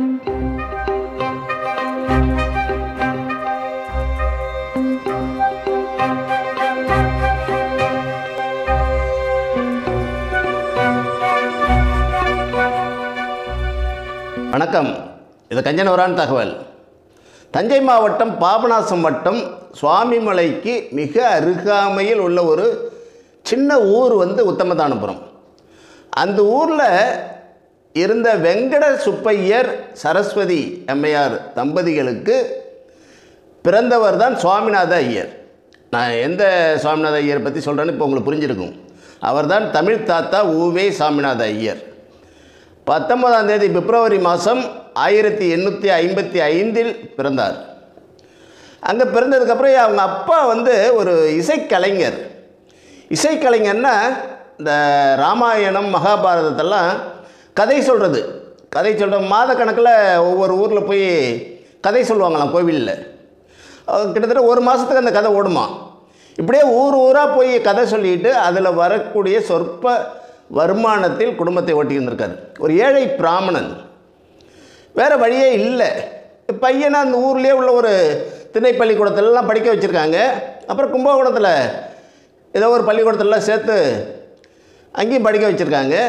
வணக்கம் இது கஞ்சனவரான் தகவல் தஞ்சை மாவட்டம் பாபநாசம் வட்டம் சுவாமிமலைக்கு மிக அருகாமையில் உள்ள ஒரு சின்ன ஊர் வந்து உத்தமதானபுரம் அந்த ஊரில் இருந்த வெங்கட சுப்பையர் சரஸ்வதி அம்மையார் தம்பதிகளுக்கு பிறந்தவர் தான் சுவாமிநாத ஐயர் நான் எந்த சுவாமிநாத ஐயர் பற்றி சொல்கிறேன்னு இப்போ உங்களுக்கு புரிஞ்சிருக்கும் அவர்தான் தமிழ் தாத்தா ஊவே சாமிநாத ஐயர் பத்தொன்பதாம் தேதி பிப்ரவரி மாதம் ஆயிரத்தி எண்ணூற்றி ஐம்பத்தி ஐந்தில் பிறந்தார் அங்கே பிறந்ததுக்கப்புறம் அவங்க அப்பா வந்து ஒரு இசைக்கலைஞர் இசைக்கலைஞர்னா இந்த ராமாயணம் மகாபாரதத்தெல்லாம் கதை சொல்கிறது கதை சொல்கிற மாத கணக்கில் ஒவ்வொரு ஊரில் போய் கதை சொல்லுவாங்களாம் கோவிலில் அஹ் கிட்டத்தட்ட ஒரு மாதத்துக்கு அந்த கதை ஓடுமா இப்படியே ஊர் ஊராக போய் கதை சொல்லிட்டு அதில் வரக்கூடிய சொற்ப வருமானத்தில் குடும்பத்தை ஓட்டி இருந்திருக்காரு ஒரு ஏழை பிராமணன் வேறு வழியே இல்லை பையனை அந்த ஊர்லேயே உள்ள ஒரு திணை பள்ளிக்கூடத்துலலாம் படிக்க வச்சுருக்காங்க அப்புறம் கும்பகோணத்தில் ஏதோ ஒரு பள்ளிக்கூடத்துலலாம் சேர்த்து அங்கேயும் படிக்க வச்சுருக்காங்க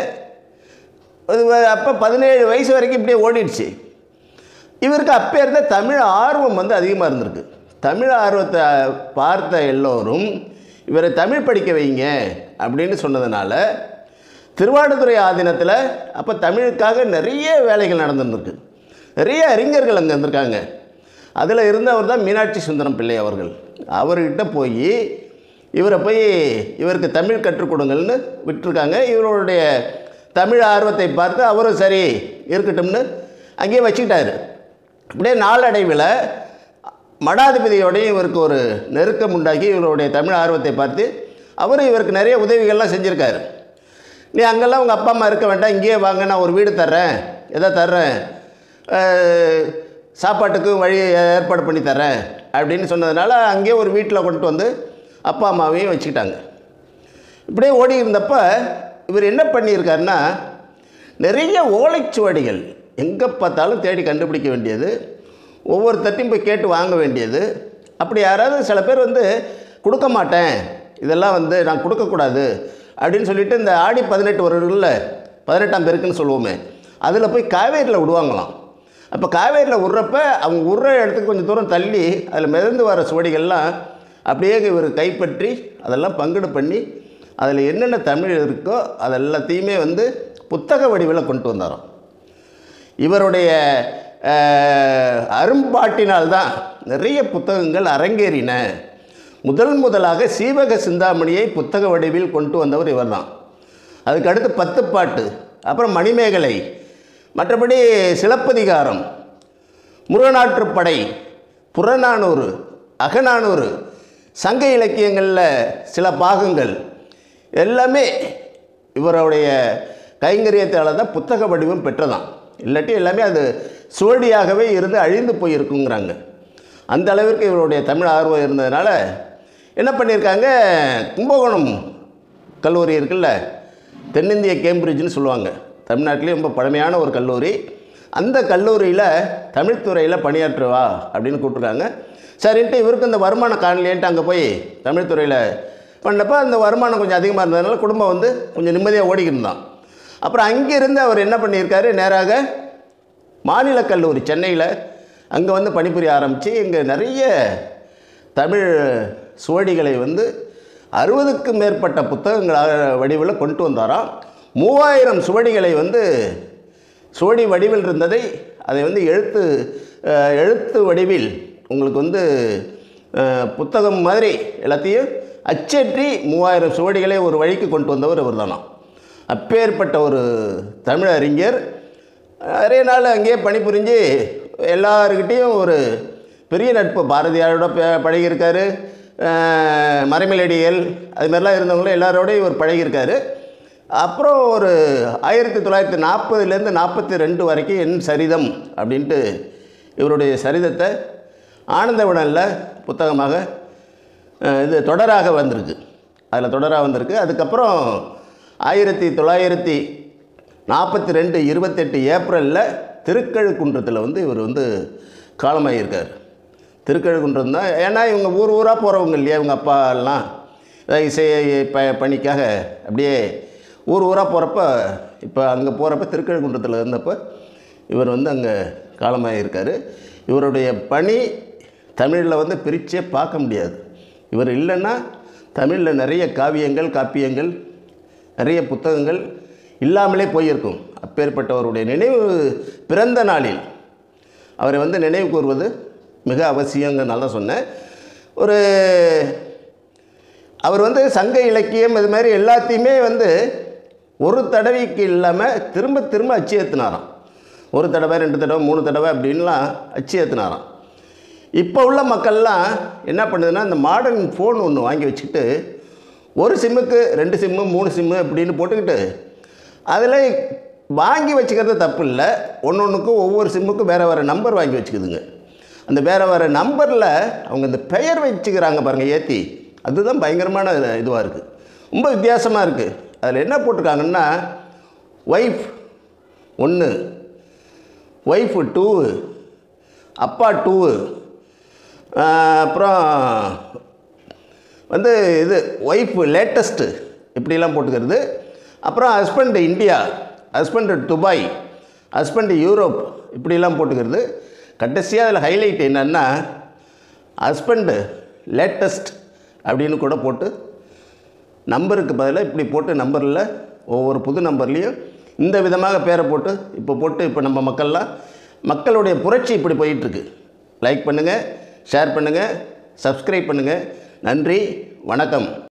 அது வ- அப்போ பதினேழு வயசு வரைக்கும் இப்படியே ஓடிடுச்சு இவருக்கு அப்போ இருந்த தமிழ் ஆர்வம் வந்து அதிகமாக இருந்திருக்கு தமிழ் ஆர்வத்தை பார்த்த எல்லோரும் இவரை தமிழ் படிக்க வைங்க அப்படின்னு சொன்னதுனால திருவாடுதுறை ஆதீனத்தில் அப்போ தமிழுக்காக நிறைய வேலைகள் நடந்துருக்கு நிறைய அறிஞர்கள் அங்கே இருந்திருக்காங்க அதில் இருந்தவர் தான் மீனாட்சி சுந்தரம் பிள்ளை அவர்கள் அவர்கிட்ட போய் இவரை போய் இவருக்கு தமிழ் கற்றுக் கொடுங்கள்னு விட்டுருக்காங்க இவருடைய தமிழ் ஆர்வத்தை பார்த்து அவரும் சரி இருக்கட்டும்னு அங்கேயே வச்சுக்கிட்டாரு அப்படியே நாளடைவில் மடாதிபதியோடையும் இவருக்கு ஒரு நெருக்கம் உண்டாக்கி இவருடைய தமிழ் ஆர்வத்தை பார்த்து அவரும் இவருக்கு நிறைய உதவிகள்லாம் செஞ்சுருக்காரு நீ அங்கெல்லாம் உங்கள் அப்பா அம்மா இருக்க வேண்டாம் இங்கேயே வாங்க நான் ஒரு வீடு தர்றேன் எதோ தர்றேன் அஹ், சாப்பாட்டுக்கு வழி ஏற்பாடு பண்ணி தரேன் அப்படின்னு சொன்னதுனால அங்கேயே ஒரு வீட்டில் கொண்டு வந்து அப்பா அம்மாவையும் வச்சுக்கிட்டாங்க இப்படியே ஓடி இருந்தப்ப இவர் என்ன பண்ணியிருக்காருன்னா நிறைய ஓலைச்சுவடிகள் எங்கே பார்த்தாலும் தேடி கண்டுபிடிக்க வேண்டியது ஒவ்வொருத்தட்டையும் போய் கேட்டு வாங்க வேண்டியது அப்படி யாராவது சில பேர் வந்து கொடுக்க மாட்டேன் இதெல்லாம் வந்து நான் கொடுக்கக்கூடாது அப்படின்னு சொல்லிட்டு இந்த ஆடி பதினெட்டு வருடங்களில் பதினெட்டாம் பெருக்குன்னு சொல்லுவோமே அதில் போய் காவேரியில் விடுவாங்களாம் அப்போ காவேரியில் விட்றப்ப அவங்க விட்ற இடத்துக்கு கொஞ்சம் தூரம் தள்ளி அதில் மிதந்து வர சுவடிகள்லாம் அப்படியே இவர் கைப்பற்றி அதெல்லாம் பங்கீடு பண்ணி அதில் என்னென்ன தமிழ் இருக்கோ அது எல்லாத்தையுமே வந்து புத்தக வடிவில் கொண்டு வந்தாராம் இவருடைய அஹ், அரும்பாட்டினால்தான் நிறைய புத்தகங்கள் அரங்கேறின முதல் முதலாக சீவக சிந்தாமணியை புத்தக வடிவில் கொண்டு வந்தவர் இவர்தான் அதுக்கு அடுத்து பத்து பாட்டு அப்புறம் மணிமேகலை மற்றபடி சிலப்பதிகாரம் முருகநாற்றுப்படை புறநானூறு அகநானூறு சங்க இலக்கியங்களில் சில பாகங்கள் எல்லாமே இவருடைய கைங்கரியத்தால் தான் புத்தக வடிவம் பெற்றதாம் இல்லாட்டி எல்லாமே அது சுவடியாகவே இருந்து அழிந்து போயிருக்குங்கிறாங்க அந்த அளவிற்கு இவருடைய தமிழ் ஆர்வம் இருந்ததுனால என்ன பண்ணியிருக்காங்க கும்பகோணம் கல்லூரி இருக்குல்ல தென்னிந்திய கேம்பிரிட்ஜ்னு சொல்லுவாங்க தமிழ்நாட்டிலேயே ரொம்ப பழமையான ஒரு கல்லூரி அந்த கல்லூரியில் தமிழ்துறையில் பணியாற்றுவா அப்படின்னு கூப்பிட்ருக்காங்க சரின்ட்டு இவருக்கு இந்த வருமானம் காணலேன்ட்டு அங்கே போய் தமிழ்துறையில் பண்ணப்போ அந்த வருமானம் கொஞ்சம் அதிகமாக இருந்ததுனால குடும்பம் வந்து கொஞ்சம் நிம்மதியாக ஓடிக்கிட்டு இருந்தான் அப்புறம் அங்கேருந்து அவர் என்ன பண்ணியிருக்காரு நேராக மாநில கல்லூரி சென்னையில் அங்கே வந்து பணிபுரிய ஆரம்பித்து இங்கே நிறைய தமிழ் சுவடிகளை வந்து அறுபதுக்கும் மேற்பட்ட புத்தகங்களாக வடிவில் கொண்டு வந்தாராம் மூவாயிரம் சுவடிகளை வந்து சுவடி வடிவில் இருந்ததை அதை வந்து எழுத்து அஹ், எழுத்து வடிவில் உங்களுக்கு வந்து அஹ், புத்தகம் மாதிரி எல்லாத்தையும் அச்சேற்றி மூவாயிரம் சுவடிகளை ஒரு வழிக்கு கொண்டு வந்தவர் இவர் தானாம் அப்பேற்பட்ட ஒரு தமிழ் அறிஞர் நிறைய நாள் அங்கேயே பணிபுரிஞ்சு எல்லாருக்கிட்டேயும் ஒரு பெரிய நட்பு பாரதியாரோட ப- பழகியிருக்காரு அஹ், மறைமலடிகள் அது மாதிரிலாம் இருந்தவங்களும் எல்லாரோடையும் இவர் பழகியிருக்காரு அப்புறம் ஒரு ஆயிரத்தி தொள்ளாயிரத்தி நாற்பதுலேருந்து நாற்பத்தி ரெண்டு வரைக்கும் என் சரிதம் அப்படின்ட்டு இவருடைய சரிதத்தை ஆனந்த விடனில் புத்தகமாக அஹ், இது தொடராக வந்திருக்கு அதில் தொடராக வந்திருக்கு அதுக்கப்புறம் ஆயிரத்தி தொள்ளாயிரத்தி நாற்பத்தி ரெண்டு இருபத்தெட்டு ஏப்ரலில் திருக்கழுக்குன்றத்தில் வந்து இவர் வந்து காலமாகியிருக்கார் திருக்கழுக்குன்றம் தான் ஏன்னா இவங்க ஊர் ஊராக போகிறவங்க இல்லையா இவங்க அப்பா எல்லாம் அதாவது இசை ப பணிக்காக அப்படியே ஊர் ஊராக போகிறப்ப இப்போ அங்கே போகிறப்ப திருக்கழுக்குன்றத்தில் இருந்தப்போ இவர் வந்து அங்கே காலமாகியிருக்காரு இவருடைய பணி தமிழில் வந்து பிரித்தே பார்க்க முடியாது இவர் இல்லைன்னா தமிழில் நிறைய காவியங்கள் காப்பியங்கள் நிறைய புத்தகங்கள் இல்லாமலே போயிருக்கும் அப்பேற்பட்டவருடைய நினைவு பிறந்த நாளில் அவரை வந்து நினைவு கூறுவது மிக அவசியங்கிறனால தான் சொன்னேன் ஒரு அவர் வந்து சங்க இலக்கியம் இது மாதிரி எல்லாத்தையுமே வந்து ஒரு தடவைக்கு இல்லாமல் திரும்ப திரும்ப அச்சு ஏற்றுனாராம் ஒரு தடவை ரெண்டு தடவை மூணு தடவை அப்படின்லாம் அச்சு ஏற்றுனாராம் இப்போ உள்ள மக்கள்லாம் என்ன பண்ணுதுன்னா இந்த மாடர்ன் ஃபோன் ஒன்று வாங்கி வச்சுக்கிட்டு ஒரு சிம்முக்கு ரெண்டு சிம்மு மூணு சிம்மு அப்படின்னு போட்டுக்கிட்டு அதில் வாங்கி வச்சுக்கிறது தப்பு இல்லை ஒன்று ஒன்றுக்கும் ஒவ்வொரு சிம்முக்கும் வேறு வேறு நம்பர் வாங்கி வச்சுக்குதுங்க அந்த வேறு வேறு நம்பரில் அவங்க இந்த பெயர் வச்சுக்கிறாங்க பாருங்கள் ஏற்றி அதுதான் பயங்கரமான இதுவாக இருக்குது ரொம்ப வித்தியாசமாக இருக்குது அதில் என்ன போட்டிருக்காங்கன்னா ஒய்ஃப் ஒன்று ஒய்ஃபு டூ அப்பா டூ அப்புறம் வந்து இது ஒய்ஃபு லேட்டஸ்ட்டு இப்படிலாம் போட்டுக்கிறது அப்புறம் husband India husband Dubai husband Europe இப்படிலாம் போட்டுக்கிறது கடைசியாக அதில் ஹைலைட் என்னென்னா ஹஸ்பண்டு லேட்டஸ்ட் அப்படின்னு கூட போட்டு நம்பருக்கு பதிலாக இப்படி போட்டு நம்பரில் ஒவ்வொரு புது நம்பர்லேயும் இந்த விதமாக பேரை போட்டு இப்போ போட்டு இப்போ நம்ம மக்கள்லாம் மக்களுடைய புரட்சி இப்படி போயிட்டுருக்கு லைக் பண்ணுங்கள் ஷேர் பண்ணுங்கள் சப்ஸ்கிரைப் பண்ணுங்கள் நன்றி வணக்கம்